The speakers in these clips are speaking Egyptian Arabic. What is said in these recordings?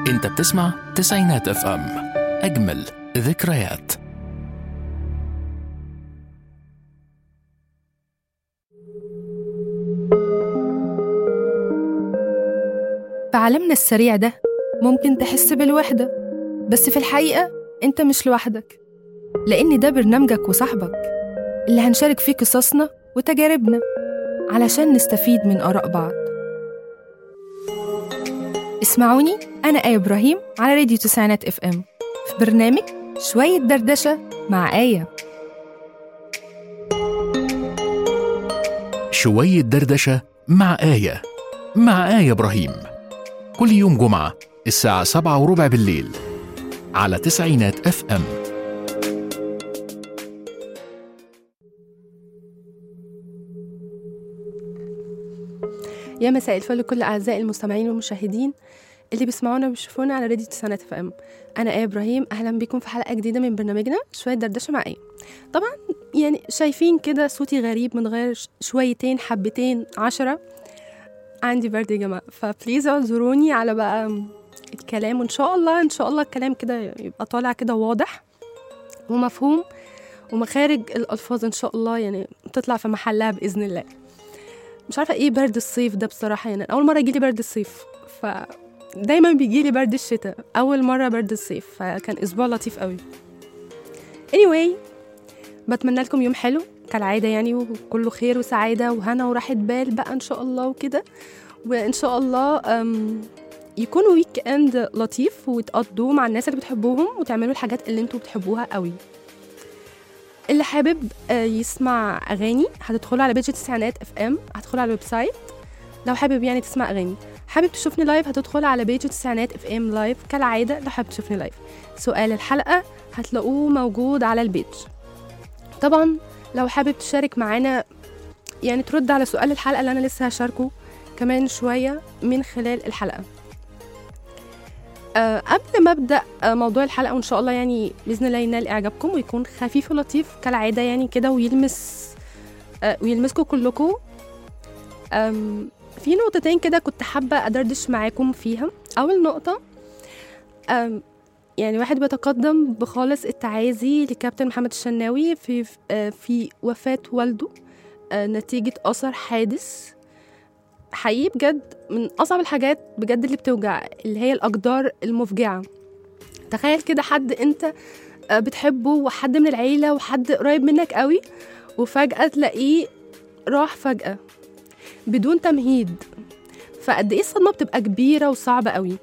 انت بتسمع تسعينات اف ام اجمل ذكريات في عالمنا السريع ده ممكن تحس بالوحدة بس في الحقيقة أنت مش لوحدك لأن ده برنامجك وصاحبك اللي هنشارك فيه قصصنا وتجاربنا علشان نستفيد من آراء بعض اسمعوني أنا آية إبراهيم على راديو تسعينات اف ام في برنامج شوية دردشة مع آية شوية دردشة مع آية مع آية إبراهيم كل يوم جمعة الساعة سبعة وربع بالليل على تسعينات اف ام يا مساء الفل لكل أعزائي المستمعين والمشاهدين اللي بيسمعونا وبيشوفونا على راديو تسعينات اف ام أنا آية إبراهيم أهلا بكم في حلقة جديدة من برنامجنا شوية دردشة مع آية طبعا يعني شايفين كده صوتي غريب من غير ش- شويتين حبتين عشرة عندي برد يا جماعة فبليز اعذروني على بقى الكلام وإن شاء الله إن شاء الله الكلام كده يبقى طالع كده واضح ومفهوم ومخارج الألفاظ إن شاء الله يعني تطلع في محلها بإذن الله مش عارفه ايه برد الصيف ده بصراحه يعني اول مره يجيلي برد الصيف ف دايما بيجيلي برد الشتاء اول مره برد الصيف فكان اسبوع لطيف قوي anyway بتمنى لكم يوم حلو كالعاده يعني وكله خير وسعاده وهنا وراحه بال بقى ان شاء الله وكده وان شاء الله أم، يكون ويك اند لطيف وتقضوه مع الناس اللي بتحبوهم وتعملوا الحاجات اللي انتوا بتحبوها قوي اللي حابب آه، يسمع اغاني هتدخلوا على بيج التسعينات اف ام هتدخلوا على الويب سايت لو حابب يعني تسمع اغاني حابب تشوفني لايف هتدخل على بيج التسعينات اف ام لايف كالعاده لو حابب تشوفني لايف سؤال الحلقه هتلاقوه موجود على البيج طبعا لو حابب تشارك معانا يعني ترد على سؤال الحلقه اللي انا لسه هشاركه كمان شويه من خلال الحلقه أه قبل ما ابدا آه، موضوع الحلقه وان شاء الله يعني باذن الله ينال اعجابكم ويكون خفيف ولطيف كالعاده يعني كده ويلمس أه ويلمسكم كلكم أم، في نقطتين كده كنت حابه ادردش معاكم فيها اول نقطه أم، يعني واحد بيتقدم بخالص التعازي لكابتن محمد الشناوي في آه، في وفاه والده آه، نتيجه اثر حادث حقيقي بجد من اصعب الحاجات بجد اللي بتوجع اللي هي الاقدار المفجعه تخيل كده حد انت آه، بتحبه وحد من العيله وحد قريب منك قوي وفجاه تلاقيه راح فجاه بدون تمهيد فقد ايه الصدمه بتبقى كبيره وصعبه قوي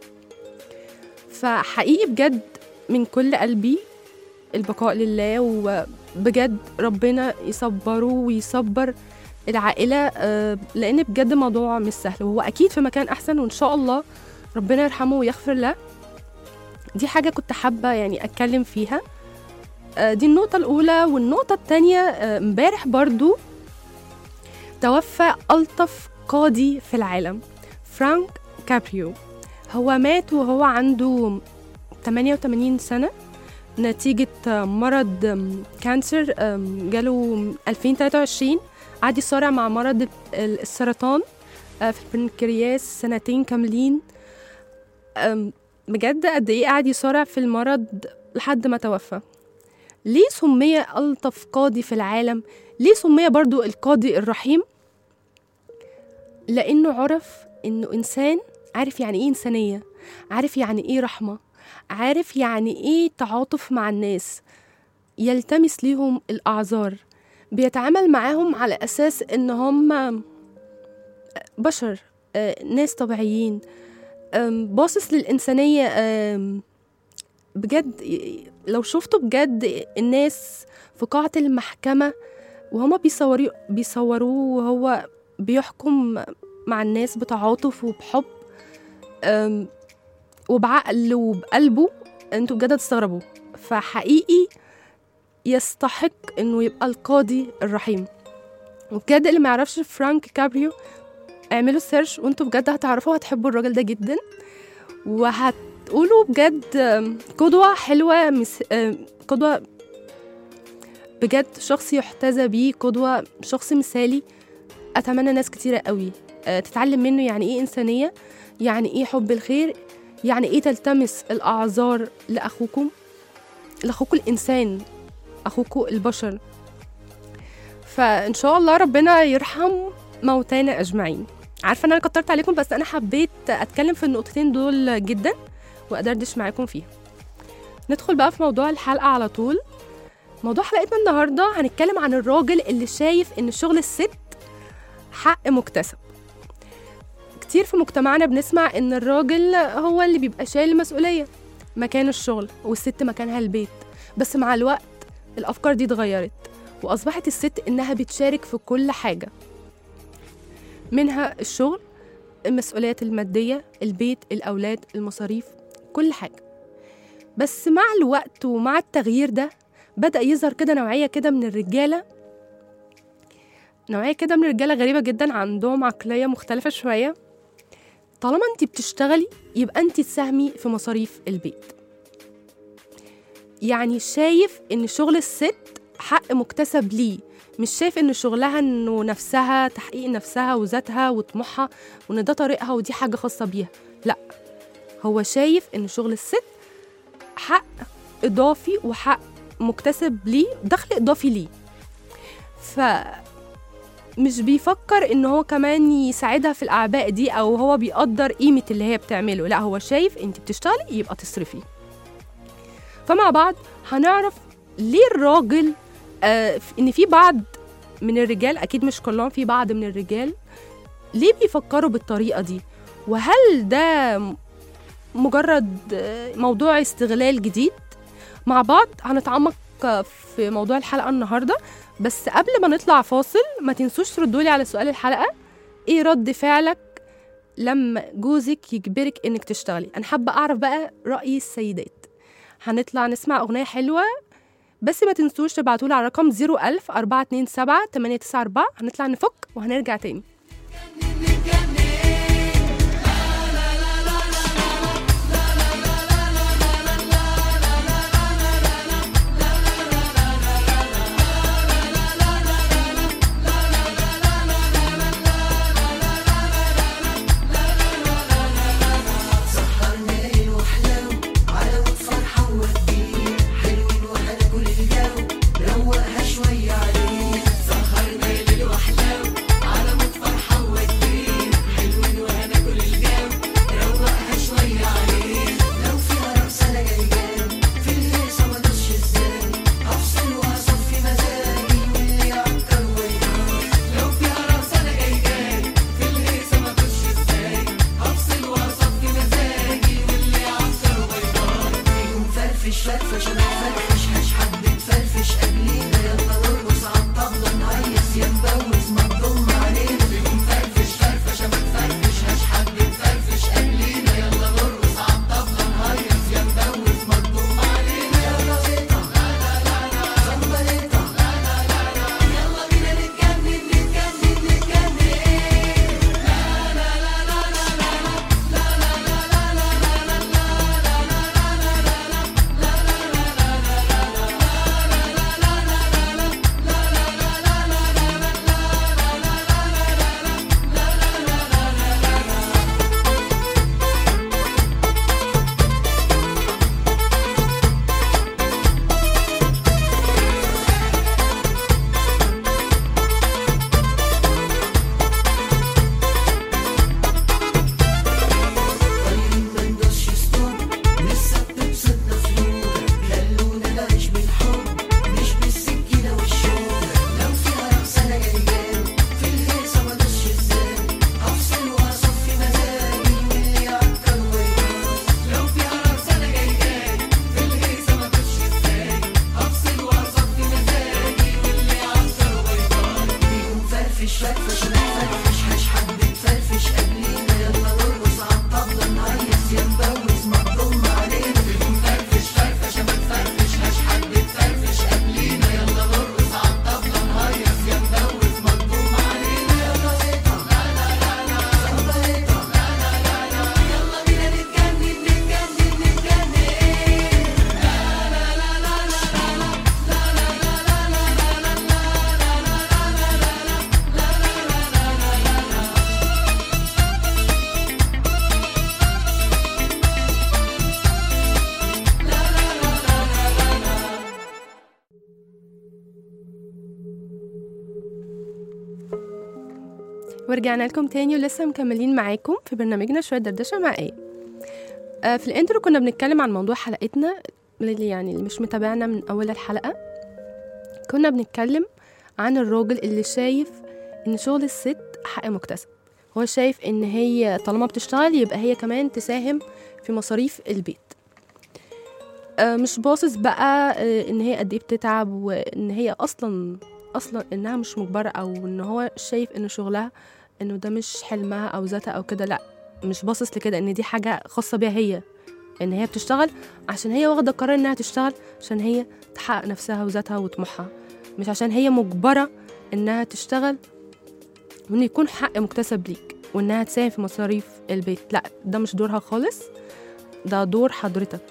فحقيقي بجد من كل قلبي البقاء لله وبجد ربنا يصبره ويصبر العائلة آه، لأن بجد موضوع مش سهل وهو أكيد في مكان أحسن وإن شاء الله ربنا يرحمه ويغفر له دي حاجة كنت حابة يعني أتكلم فيها آه، دي النقطة الأولى والنقطة التانية آه، امبارح برضو توفى ألطف قاضي في العالم فرانك كابريو هو مات وهو عنده 88 سنة نتيجة آه، مرض آم، كانسر آم، جاله 2023 قعد يصارع مع مرض ال- السرطان آه، في البنكرياس سنتين كاملين آم، بجد قد ايه قعد يصارع في المرض لحد ما توفى ليه سمي ألطف قاضي في العالم ليه سمي برضو القاضي الرحيم لأنه عرف إنه إنسان عارف يعني إيه إنسانية عارف يعني إيه رحمة عارف يعني إيه تعاطف مع الناس يلتمس ليهم الأعذار بيتعامل معاهم على أساس إن هم بشر آه، ناس طبيعيين آم، باصص للإنسانية آم، بجد ي- لو شفتوا بجد الناس في قاعة المحكمة وهما بيصوروا بيصوروه وهو بيحكم مع الناس بتعاطف وبحب أم، وبعقل وبقلبه انتوا بجد تستغربوا فحقيقي يستحق انه يبقى القاضي الرحيم وبجد اللي ما يعرفش فرانك كابريو اعملوا سيرش وانتوا بجد هتعرفوا هتحبوا الراجل ده جدا وهتقولوا بجد أم، قدوة حلوة مس... أم، قدوة بجد شخص يحتذى بيه قدوة شخص مثالي أتمنى ناس كتيرة قوي آه، تتعلم منه يعني إيه إنسانية يعني إيه حب الخير يعني ايه تلتمس الاعذار لاخوكم لاخوكم الانسان اخوكم البشر فان شاء الله ربنا يرحم موتانا اجمعين عارفه ان انا كترت عليكم بس انا حبيت اتكلم في النقطتين دول جدا وادردش معاكم فيها ندخل بقى في موضوع الحلقه على طول موضوع حلقتنا النهارده هنتكلم عن الراجل اللي شايف ان شغل الست حق مكتسب كتير في مجتمعنا بنسمع ان الراجل هو اللي بيبقى شايل المسؤوليه مكان الشغل والست مكانها البيت بس مع الوقت الافكار دي اتغيرت واصبحت الست انها بتشارك في كل حاجه منها الشغل المسؤوليات الماديه البيت الاولاد المصاريف كل حاجه بس مع الوقت ومع التغيير ده بدأ يظهر كده نوعية كده من الرجالة نوعية كده من الرجالة غريبة جدا عندهم عقلية مختلفة شوية طالما انت بتشتغلي يبقى انت تساهمي في مصاريف البيت يعني شايف ان شغل الست حق مكتسب ليه مش شايف ان شغلها انه نفسها تحقيق نفسها وذاتها وطموحها وان ده طريقها ودي حاجة خاصة بيها لا هو شايف ان شغل الست حق اضافي وحق مكتسب ليه دخل اضافي ليه ف مش بيفكر ان هو كمان يساعدها في الاعباء دي او هو بيقدر قيمه اللي هي بتعمله لا هو شايف انت بتشتغلي يبقى تصرفي فمع بعض هنعرف ليه الراجل آه ان في بعض من الرجال اكيد مش كلهم في بعض من الرجال ليه بيفكروا بالطريقه دي وهل ده مجرد آه، موضوع استغلال جديد مع بعض هنتعمق في موضوع الحلقة النهاردة بس قبل ما نطلع فاصل ما تنسوش تردولي على سؤال الحلقة ايه رد فعلك لما جوزك يجبرك انك تشتغلي انا حابة اعرف بقى رأي السيدات هنطلع نسمع اغنية حلوة بس ما تنسوش تبعتولي على رقم 01000 427 894 هنطلع نفك وهنرجع تاني حلوين ورجعنا لكم تاني ولسه مكملين معاكم في برنامجنا شوية دردشة مع ايه آه في الانترو كنا بنتكلم عن موضوع حلقتنا اللي يعني اللي مش متابعنا من أول الحلقة كنا بنتكلم عن الراجل اللي شايف إن شغل الست حق مكتسب هو شايف إن هي طالما بتشتغل يبقى هي كمان تساهم في مصاريف البيت آه مش باصص بقى آه إن هي قد إيه بتتعب وإن هي أصلا أصلا إنها مش مجبرة أو إن هو شايف إن شغلها إنه ده مش حلمها أو ذاتها أو كده لأ مش باصص لكده إن دي حاجة خاصة بيها هي ان هي بتشتغل عشان هي واخده قرار انها تشتغل عشان هي تحقق نفسها وذاتها وطموحها مش عشان هي مجبره انها تشتغل وان يكون حق مكتسب ليك وانها تساهم في مصاريف البيت لا ده مش دورها خالص ده دور حضرتك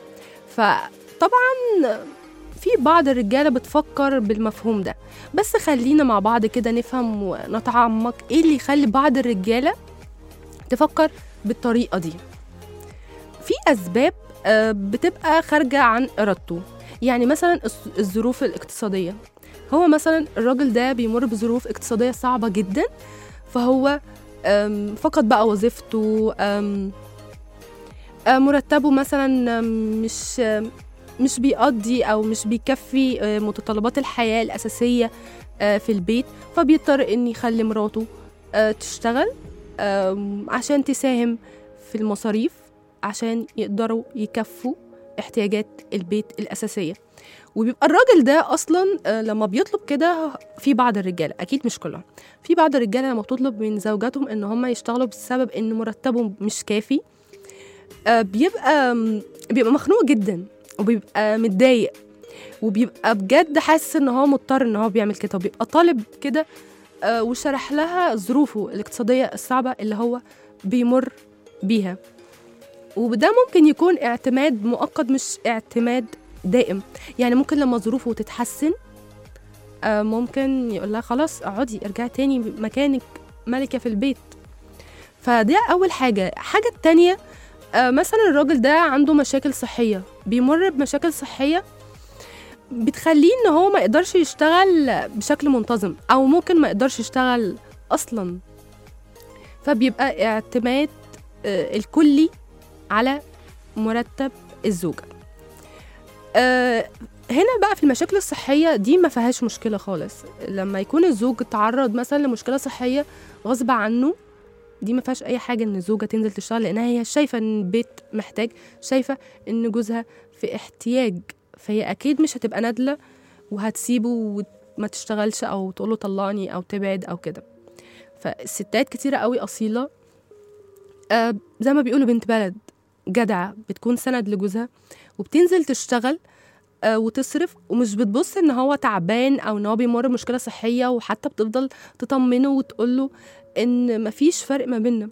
فطبعا في بعض الرجالة بتفكر بالمفهوم ده بس خلينا مع بعض كده نفهم ونتعمق ايه اللي يخلي بعض الرجالة تفكر بالطريقة دي في أسباب آه، بتبقى خارجة عن إرادته يعني مثلا الظ- الظروف الاقتصادية هو مثلا الراجل ده بيمر بظروف اقتصادية صعبة جدا فهو آم، فقد بقى وظيفته آم، آه، مرتبه مثلا آم، مش آم، مش بيقضي أو مش بيكفي آه، متطلبات الحياة الأساسية آه، في البيت فبيضطر إن يخلي مراته آه، تشتغل آم، عشان تساهم في المصاريف عشان يقدروا يكفوا احتياجات البيت الأساسية وبيبقى الراجل ده أصلا آه، لما بيطلب كده في بعض الرجالة أكيد مش كلهم في بعض الرجالة لما بتطلب من زوجاتهم إن هم يشتغلوا بسبب إن مرتبهم مش كافي آه، بيبقى بيبقى مخنوق جدا وبيبقى متضايق وبيبقى بجد حاسس ان هو مضطر ان هو بيعمل كده وبيبقى طالب كده آه، وشرح لها ظروفه الاقتصادية الصعبة اللي هو بيمر بيها وده ممكن يكون اعتماد مؤقت مش اعتماد دائم يعني ممكن لما ظروفه تتحسن آه، ممكن يقول لها خلاص اقعدي ارجعي تاني مكانك ملكة في البيت فدي أول حاجة حاجة التانية آه، مثلا الراجل ده عنده مشاكل صحية بيمر بمشاكل صحية بتخليه ان هو ما يقدرش يشتغل بشكل منتظم او ممكن ما يقدرش يشتغل اصلا فبيبقى اعتماد آه، الكلي على مرتب الزوجة آه، هنا بقى في المشاكل الصحية دي ما فيهاش مشكلة خالص لما يكون الزوج تعرض مثلا لمشكلة صحية غصب عنه دي ما فيهاش اي حاجة ان الزوجة تنزل تشتغل لانها هي شايفة ان البيت محتاج شايفة ان جوزها في احتياج فهي اكيد مش هتبقى نادلة وهتسيبه وما تشتغلش او تقوله طلقني او تبعد او كده فالستات كتيرة قوي اصيلة آه زي ما بيقولوا بنت بلد جدعة بتكون سند لجوزها وبتنزل تشتغل آه، وتصرف ومش بتبص ان هو تعبان او ان هو بيمر بمشكله صحيه وحتى بتفضل تطمنه وتقوله ان مفيش فرق ما بيننا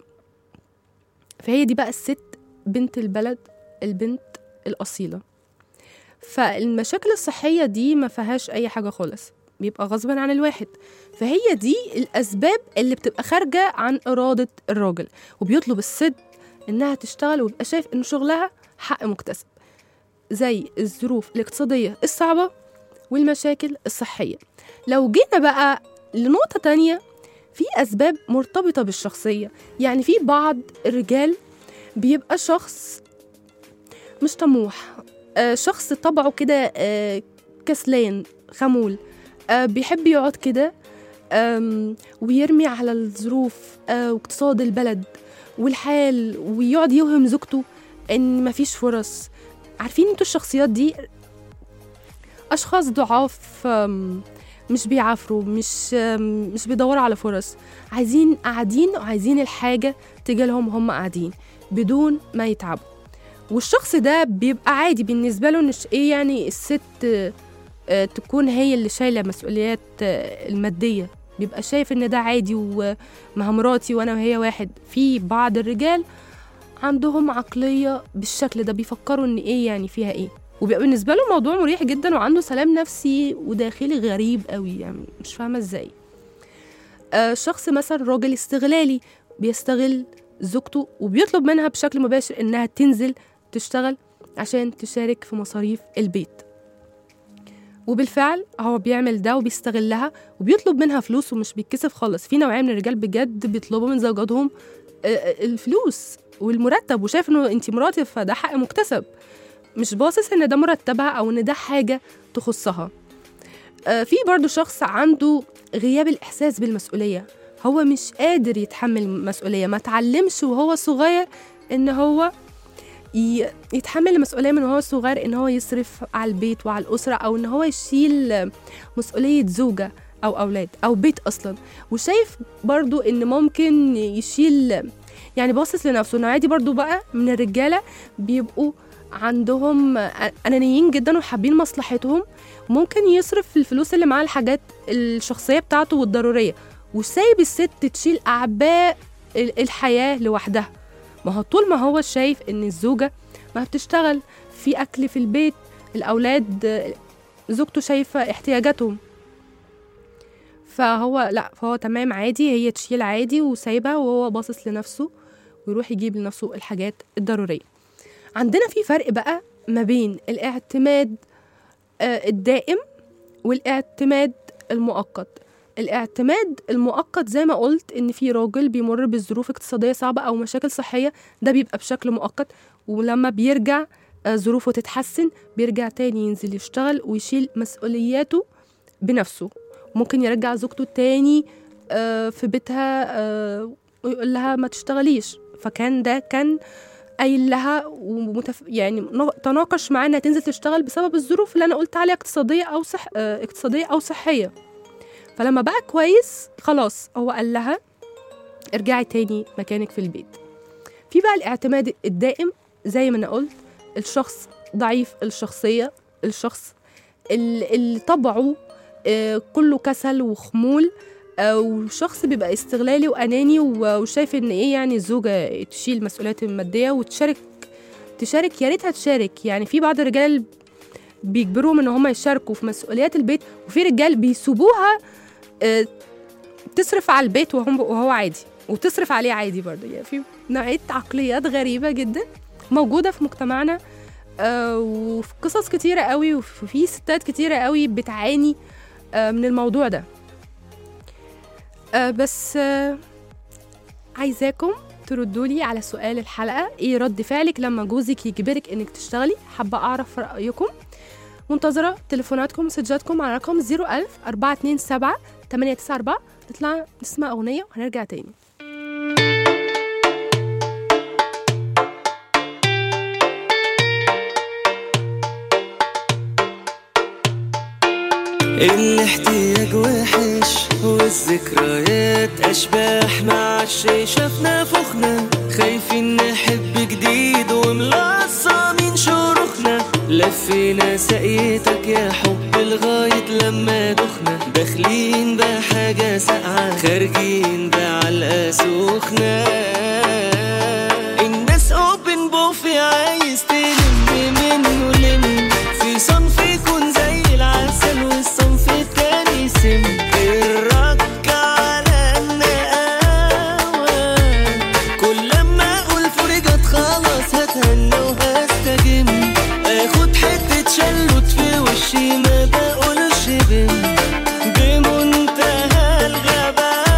فهي دي بقى الست بنت البلد البنت الاصيله فالمشاكل الصحيه دي ما فيهاش اي حاجه خالص بيبقى غصبا عن الواحد فهي دي الاسباب اللي بتبقى خارجه عن اراده الراجل وبيطلب الست انها تشتغل ويبقى شايف ان شغلها حق مكتسب زي الظروف الاقتصادية الصعبة والمشاكل الصحية لو جينا بقى لنقطة تانية في أسباب مرتبطة بالشخصية يعني في بعض الرجال بيبقى شخص مش طموح آه شخص طبعه كده آه كسلان خمول آه بيحب يقعد كده آم، ويرمي على الظروف آه واقتصاد البلد والحال ويقعد يوهم زوجته ان مفيش فرص عارفين انتوا الشخصيات دي اشخاص ضعاف آم، مش بيعافروا مش آم، مش بيدوروا على فرص عايزين قاعدين وعايزين الحاجه تجي لهم هم قاعدين بدون ما يتعبوا والشخص ده بيبقى عادي بالنسبه له مش ايه يعني الست آه، آه، تكون هي اللي شايله مسؤوليات آه، الماديه بيبقى شايف ان ده عادي وما مراتي وانا وهي واحد في بعض الرجال عندهم عقلية بالشكل ده بيفكروا ان ايه يعني فيها ايه وبيبقى بالنسبة له موضوع مريح جدا وعنده سلام نفسي وداخلي غريب قوي يعني مش فاهمة ازاي آه شخص مثلا راجل استغلالي بيستغل زوجته وبيطلب منها بشكل مباشر انها تنزل تشتغل عشان تشارك في مصاريف البيت وبالفعل هو بيعمل ده وبيستغلها وبيطلب منها فلوس ومش بيتكسف خالص في نوعيه من الرجال بجد بيطلبوا من زوجاتهم آه، آه، الفلوس والمرتب وشايف انه انت مراتي فده حق مكتسب مش باصص ان ده مرتبها او ان ده حاجه تخصها آه، في برضو شخص عنده غياب الاحساس بالمسؤوليه هو مش قادر يتحمل المسؤوليه ما تعلمش وهو صغير ان هو ي- يتحمل المسؤوليه من وهو صغير ان هو يصرف على البيت وعلى الاسره او ان هو يشيل مسؤوليه زوجه او اولاد او بيت اصلا وشايف برضو ان ممكن يشيل يعني باصص لنفسه النوعيه دي برضو بقى من الرجاله بيبقوا عندهم انانيين جدا وحابين مصلحتهم ممكن يصرف الفلوس اللي معاه الحاجات الشخصيه بتاعته والضروريه وسايب الست تشيل اعباء ال- الحياه لوحدها ما هو طول ما هو شايف ان الزوجه ما بتشتغل في اكل في البيت الاولاد آه، زوجته شايفه احتياجاتهم فهو لا فهو تمام عادي هي تشيل عادي وسايبها وهو باصص لنفسه ويروح يجيب لنفسه الحاجات الضروريه عندنا في فرق بقى ما بين الاعتماد آه، الدائم والاعتماد المؤقت الاعتماد المؤقت زي ما قلت ان في راجل بيمر بظروف اقتصاديه صعبه او مشاكل صحيه ده بيبقى بشكل مؤقت ولما بيرجع آه، ظروفه تتحسن بيرجع تاني ينزل يشتغل ويشيل مسؤولياته بنفسه ممكن يرجع زوجته تاني آه، في بيتها آه، ويقول لها ما تشتغليش فكان ده كان قايل لها ومتف... يعني ن- تناقش معاه انها تنزل تشتغل بسبب الظروف اللي انا قلت عليها اقتصاديه او صح... آه، اقتصاديه او صحيه فلما بقى كويس خلاص هو قال لها ارجعي تاني مكانك في البيت في بقى الاعتماد الدائم زي ما انا قلت الشخص ضعيف الشخصيه الشخص ال- اللي طبعه آه، كله كسل وخمول آه، وشخص بيبقى استغلالي واناني و- وشايف ان ايه يعني الزوجه تشيل المسؤوليات الماديه وتشارك تشارك يا ريتها تشارك يعني في بعض الرجال بيجبروهم ان هم يشاركوا في مسؤوليات البيت وفي رجال بيسيبوها آه، تصرف على البيت وهم وهو عادي وتصرف عليه عادي برضه يعني في نوعيه عقليات غريبه جدا موجوده في مجتمعنا آه، وفي قصص كتيره قوي وفي ستات كتيره قوي بتعاني آه، من الموضوع ده آه، بس آه، عايزاكم تردوا لي على سؤال الحلقة ايه رد فعلك لما جوزك يجبرك انك تشتغلي حابة اعرف رأيكم منتظرة تليفوناتكم ومسجاتكم على رقم 01000 427 894 نطلع نسمع أغنية وهنرجع تاني الاحتياج وحش والذكريات اشباح مع الشي شافنا فخنا خايفين نحب جديد وملصمين شروخنا لفينا سقيتك يا حب لغاية لما دخنا داخلين بحاجة ساقعة خارجين بعلقة سخنة الناس اوبن بوفي عايز تلم منه لم في صنف يكون زي العسل والصنف التاني سم الرك على النقاوة كل لما اقول فرجت خلاص هتهنى وهستجم اخد حتة شلوت في وشي ما بقولش بم بمنتهى الغباوة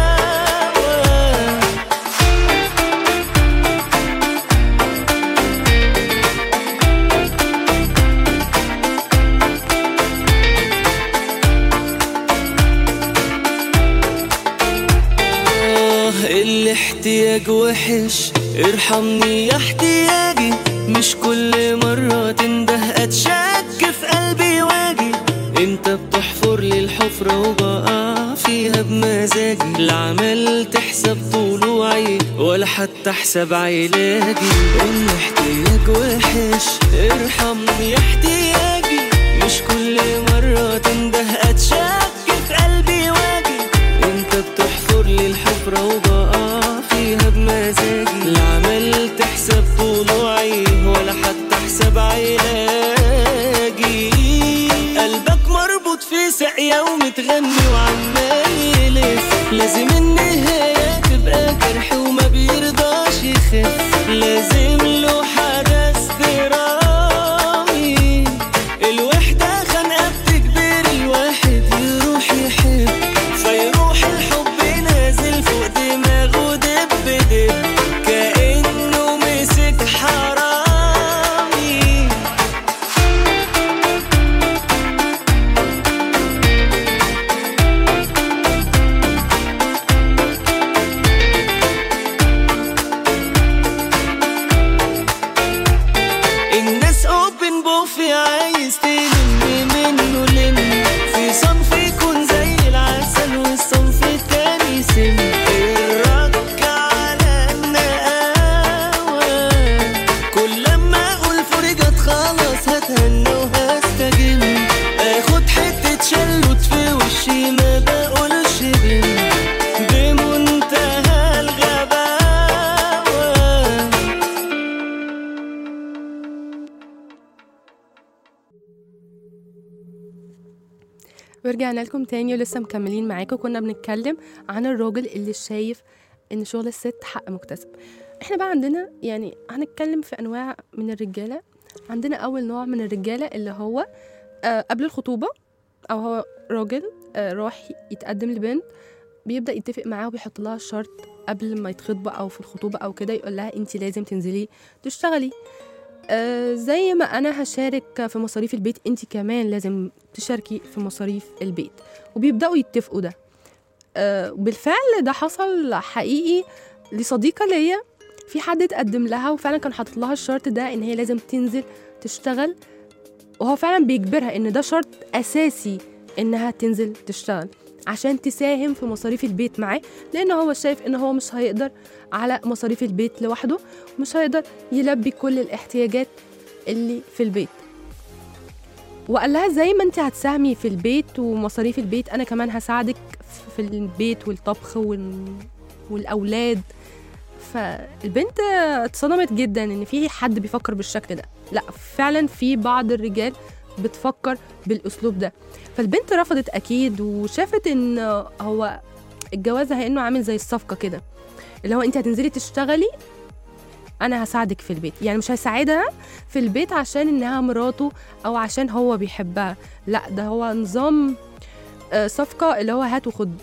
آه الاحتياج وحش ارحمني يا احتياجي مش كل مرة تنده اتشك في قلبي واجي انت بتحفر لي الحفرة وبقع فيها بمزاجي لا عملت حساب طلوعي ولا حتى حساب علاجي الاحتياج وحش ارحمني يا احتياجي مش كل مرة تنده اتشك في قلبي واجي انت بتحفر لي الحفرة وبقع فيها بمزاجي لا عملت حساب طلوعي ولا حتى حساب علاجي قلبك مربوط في ساقية ومتغني وعمال يلف لازم النهاية تبقى جرح وما بيرضاش يخف لازم له حدث درامي الوحدة خانقة بتجبر ورجعنا لكم تاني ولسه مكملين معاكم كنا بنتكلم عن الراجل اللي شايف ان شغل الست حق مكتسب احنا بقى عندنا يعني هنتكلم في انواع من الرجاله عندنا اول نوع من الرجاله اللي هو آه قبل الخطوبه او هو راجل آه راح يتقدم لبنت بيبدا يتفق معاها وبيحط لها الشرط قبل ما يتخطبوا او في الخطوبه او كده يقول لها انت لازم تنزلي تشتغلي آه زي ما انا هشارك في مصاريف البيت انت كمان لازم تشاركي في مصاريف البيت وبيبداوا يتفقوا ده آه بالفعل ده حصل حقيقي لصديقه ليا في حد اتقدم لها وفعلا كان حاطط لها الشرط ده ان هي لازم تنزل تشتغل وهو فعلا بيجبرها ان ده شرط اساسي انها تنزل تشتغل عشان تساهم في مصاريف البيت معاه لان هو شايف ان هو مش هيقدر على مصاريف البيت لوحده مش هيقدر يلبي كل الاحتياجات اللي في البيت وقال لها زي ما انت هتساهمي في البيت ومصاريف البيت انا كمان هساعدك في البيت والطبخ وال... والاولاد فالبنت اتصدمت جدا ان في حد بيفكر بالشكل ده لا فعلا في بعض الرجال بتفكر بالاسلوب ده فالبنت رفضت اكيد وشافت ان هو الجواز كانه عامل زي الصفقه كده اللي هو انت هتنزلي تشتغلي انا هساعدك في البيت يعني مش هيساعدها في البيت عشان انها مراته او عشان هو بيحبها لا ده هو نظام آه، صفقه اللي هو هات وخد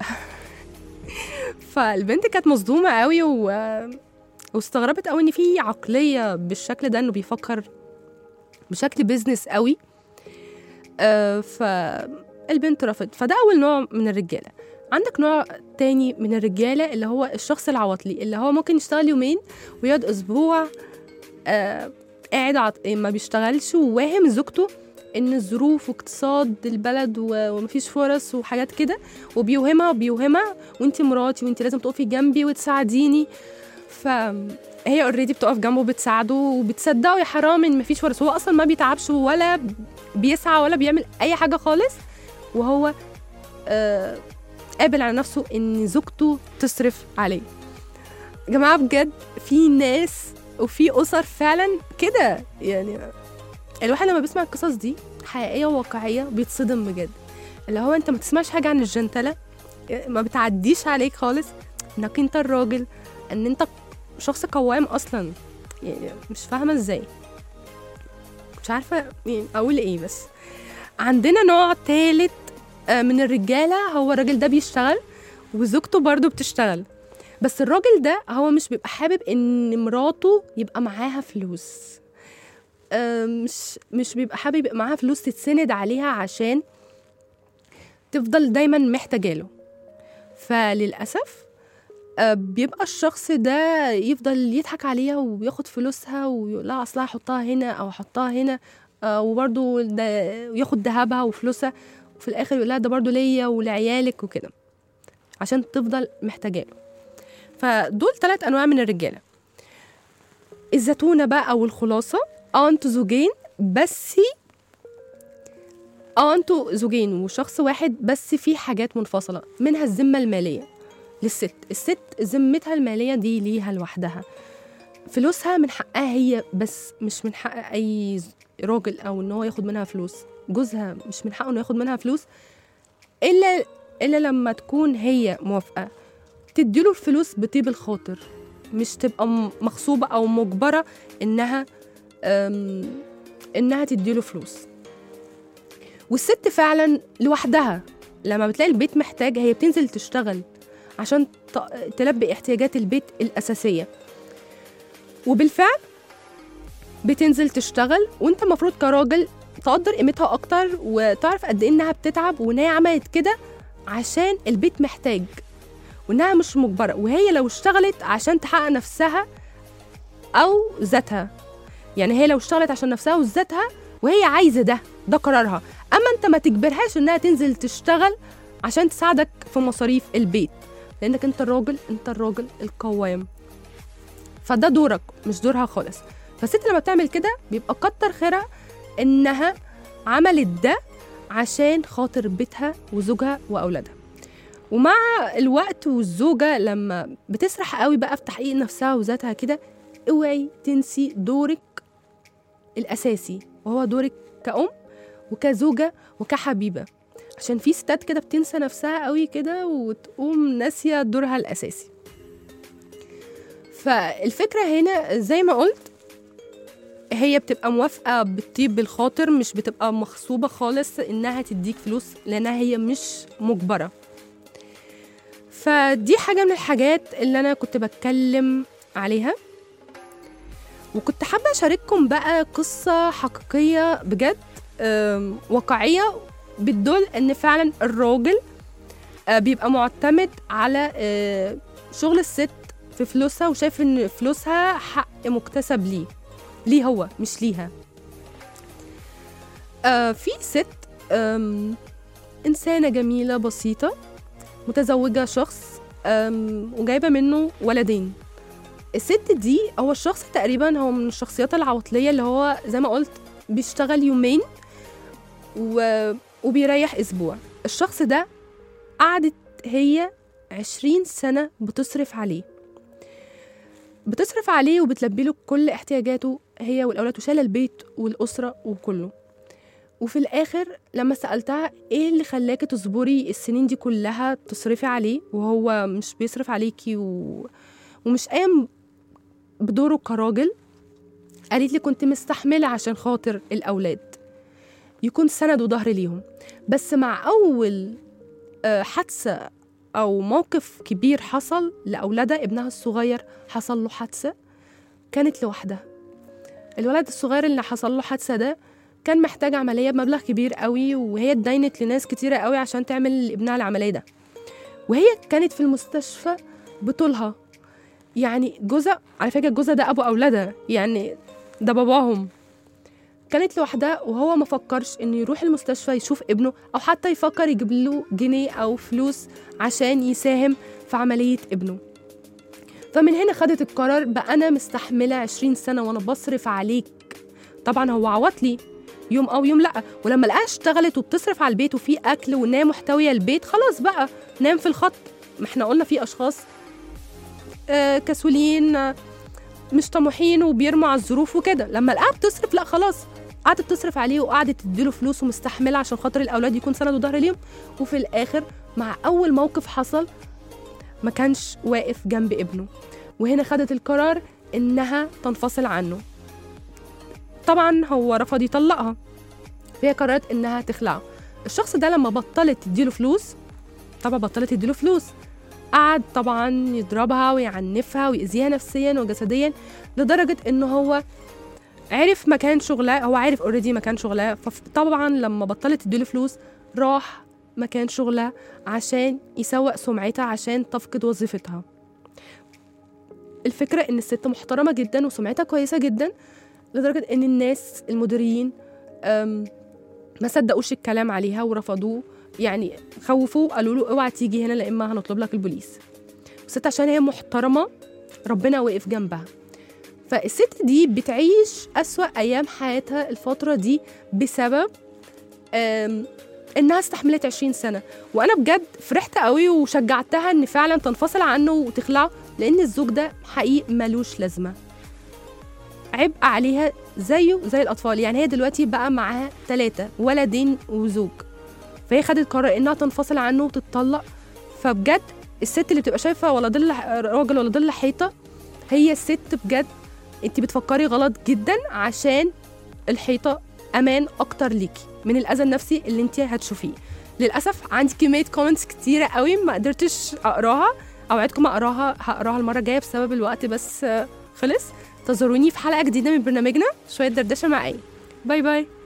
فالبنت كانت مصدومه قوي و... واستغربت قوي ان في عقليه بالشكل ده انه بيفكر بشكل بيزنس قوي آه، فالبنت رفضت فده اول نوع من الرجاله عندك نوع تاني من الرجاله اللي هو الشخص العواطلي اللي هو ممكن يشتغل يومين ويقعد اسبوع آه قاعد عط... ما بيشتغلش وواهم زوجته ان الظروف واقتصاد البلد و- ومفيش فرص وحاجات كده وبيوهمها وبيوهمها وانت مراتي وانت لازم تقفي جنبي وتساعديني فهي اوريدي بتقف جنبه بتساعده وبتصدقه يا حرام ان مفيش فرص هو اصلا ما بيتعبش ولا بيسعى ولا بيعمل اي حاجه خالص وهو آه قابل على نفسه ان زوجته تصرف عليه يا جماعه بجد في ناس وفي اسر فعلا كده يعني الواحد لما بيسمع القصص دي حقيقيه وواقعيه بيتصدم بجد اللي هو انت ما تسمعش حاجه عن الجنتله ما بتعديش عليك خالص انك انت الراجل ان انت شخص قوام اصلا يعني مش فاهمه ازاي مش عارفه يعني اقول ايه بس عندنا نوع تالت آه، من الرجاله هو الراجل ده بيشتغل وزوجته برضه بتشتغل بس الراجل ده هو مش بيبقى حابب ان مراته يبقى معاها فلوس آه، مش مش بيبقى حابب يبقى معاها فلوس تتسند عليها عشان تفضل دايما محتاجاله فللأسف آه، بيبقى الشخص ده يفضل يضحك عليها وياخد فلوسها ويقول لها اصلها احطها هنا او احطها هنا آه، وبرضه ده ياخد ذهبها وفلوسها وفي الاخر يقول لها ده برضه ليا ولعيالك وكده عشان تفضل محتاجاله فدول ثلاث انواع من الرجاله الزتونه بقى او الخلاصه اه انتوا زوجين بس اه انتوا زوجين وشخص واحد بس في حاجات منفصله منها الذمه الماليه للست الست ذمتها الماليه دي ليها لوحدها فلوسها من حقها هي بس مش من حق اي ز- راجل او ان هو ياخد منها فلوس جوزها مش من حقه انه ياخد منها فلوس الا الا لما تكون هي موافقه تديله الفلوس بطيب الخاطر مش تبقى م- مغصوبه او مجبره انها أم، انها تديله فلوس والست فعلا لوحدها لما بتلاقي البيت محتاج هي بتنزل تشتغل عشان ت- تلبي احتياجات البيت الأساسية وبالفعل بتنزل تشتغل وانت المفروض كراجل تقدر قيمتها اكتر وتعرف قد ايه انها بتتعب وان هي عملت كده عشان البيت محتاج وانها مش مجبره وهي لو اشتغلت عشان تحقق نفسها او ذاتها يعني هي لو اشتغلت عشان نفسها وذاتها وهي عايزه ده ده قرارها اما انت ما تجبرهاش انها تنزل تشتغل عشان تساعدك في مصاريف البيت لانك انت الراجل انت الراجل القوام فده دورك مش دورها خالص فالست لما بتعمل كده بيبقى كتر خيرها انها عملت ده عشان خاطر بيتها وزوجها واولادها ومع الوقت والزوجه لما بتسرح قوي بقى في تحقيق نفسها وذاتها كده اوعي تنسي دورك الاساسي وهو دورك كأم وكزوجه وكحبيبه عشان في ستات كده بتنسى نفسها قوي كده وتقوم ناسيه دورها الاساسي فالفكره هنا زي ما قلت هي بتبقى موافقه بالطيب بالخاطر مش بتبقى مغصوبه خالص انها تديك فلوس لانها هي مش مجبره فدي حاجه من الحاجات اللي انا كنت بتكلم عليها وكنت حابه اشارككم بقى قصه حقيقيه بجد أم، واقعيه بتدل ان فعلا الراجل آه، بيبقى معتمد على آه، شغل الست في فلوسها وشايف ان فلوسها حق مكتسب ليه ليه هو مش ليها آه في ست آم، إنسانة جميلة بسيطة متزوجة شخص آم، وجايبة منه ولدين الست دي هو الشخص تقريبا هو من الشخصيات العواطلية اللي هو زي ما قلت بيشتغل يومين و... وبيريح أسبوع الشخص ده قعدت هي عشرين سنة بتصرف عليه بتصرف عليه وبتلبي له كل احتياجاته هي والأولاد وشايلة البيت والأسرة وكله وفي الآخر لما سألتها إيه اللي خلاكي تصبري السنين دي كلها تصرفي عليه وهو مش بيصرف عليكي و... ومش قايم بدوره كراجل قالت لي كنت مستحملة عشان خاطر الأولاد يكون سند وظهر ليهم بس مع أول آه، حادثة أو موقف كبير حصل لأولادها ابنها الصغير حصل له حادثة كانت لوحدها الولد الصغير اللي حصل له حادثة ده كان محتاج عملية بمبلغ كبير قوي وهي اتدينت لناس كتيرة قوي عشان تعمل لابنها العملية ده وهي كانت في المستشفى بطولها يعني جوزها على فكرة جوزها ده أبو أولادها يعني ده باباهم كانت لوحدها وهو ما فكرش انه يروح المستشفى يشوف ابنه او حتى يفكر يجيب له جنيه او فلوس عشان يساهم في عملية ابنه فمن هنا خدت القرار بقى انا مستحملة 20 سنة وانا بصرف عليك طبعا هو عوض لي يوم او يوم لا ولما لقاها اشتغلت وبتصرف على البيت وفي اكل وانها محتويه البيت خلاص بقى نام في الخط ما احنا قلنا في اشخاص آه كسولين آه مش طموحين وبيرموا على الظروف وكده لما لقاها بتصرف لا خلاص قعدت تصرف عليه وقعدت تديله فلوس ومستحمله عشان خاطر الاولاد يكون سند وظهر ليهم وفي الاخر مع اول موقف حصل ما كانش واقف جنب ابنه وهنا خدت القرار انها تنفصل عنه طبعا هو رفض يطلقها فهي قررت انها تخلعه الشخص ده لما بطلت تديله فلوس طبعا بطلت تديله فلوس قعد طبعا يضربها ويعنفها ويأذيها نفسيا وجسديا لدرجة ان هو عرف مكان شغلها هو عارف اوريدي مكان شغلها فطبعا لما بطلت تديله فلوس راح مكان شغلها عشان يسوق سمعتها عشان تفقد وظيفتها الفكرة ان الست محترمة جدا وسمعتها كويسة جدا لدرجة ان الناس المديرين أم، ما صدقوش الكلام عليها ورفضوه يعني خوفوه قالوا له اوعى تيجي هنا لا اما هنطلب لك البوليس الست عشان هي محترمة ربنا وقف جنبها فالست دي بتعيش أسوأ أيام حياتها الفترة دي بسبب أم، إنها استحملت 20 سنة وأنا بجد فرحت قوي وشجعتها إن فعلا تنفصل عنه وتخلعه لأن الزوج ده حقيقي ملوش لازمة عبء عليها زيه زي الأطفال يعني هي دلوقتي بقى معاها ثلاثة ولدين وزوج فهي خدت قرار إنها تنفصل عنه وتتطلق فبجد الست اللي بتبقى شايفة ولا ظل راجل ولا ظل حيطة هي الست بجد انت بتفكري غلط جدا عشان الحيطه امان اكتر ليكي من الاذى النفسي اللي انت هتشوفيه للاسف عندي كميه كومنتس كتيره قوي ما قدرتش اقراها اوعدكم اقراها هقراها المره الجايه بسبب الوقت بس آه، خلص انتظروني في حلقه جديده من برنامجنا شويه دردشه مع ايه باي باي